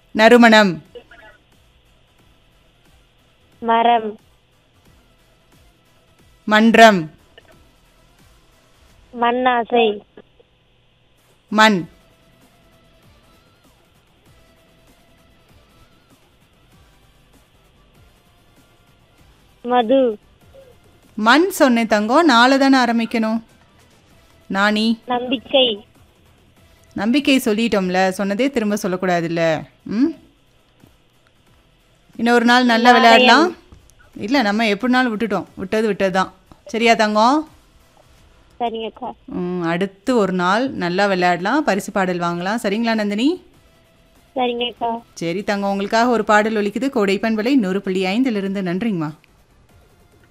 நறுமணம் மரம் மன்றம் மண்ணாசை மண் மது மண் சொன்னேன் தங்கம் நாளை தானே ஆரம்பிக்கணும் நாணி நம்பிக்கை நம்பிக்கை சொல்லிட்டோம்ல சொன்னதே திரும்ப சொல்லக்கூடாதுல்ல ம் இன்னொரு நாள் நல்லா விளையாடலாம் இல்லை நம்ம எப்படினாலும் விட்டுட்டோம் விட்டது விட்டது தான் சரியா தங்கம் சரிங்கக்கா ம், அடுத்து ஒரு நாள் நல்லா விளையாடலாம் பரிசு பாடல் வாங்கலாம் சரிங்களா நந்தினி சரிங்கக்கா சரி தங்கம் உங்களுக்காக ஒரு பாடல் ஒலிக்குது கோடை பண்பலை நூறு புள்ளி ஐந்திலிருந்து நன்றிங்கம்மா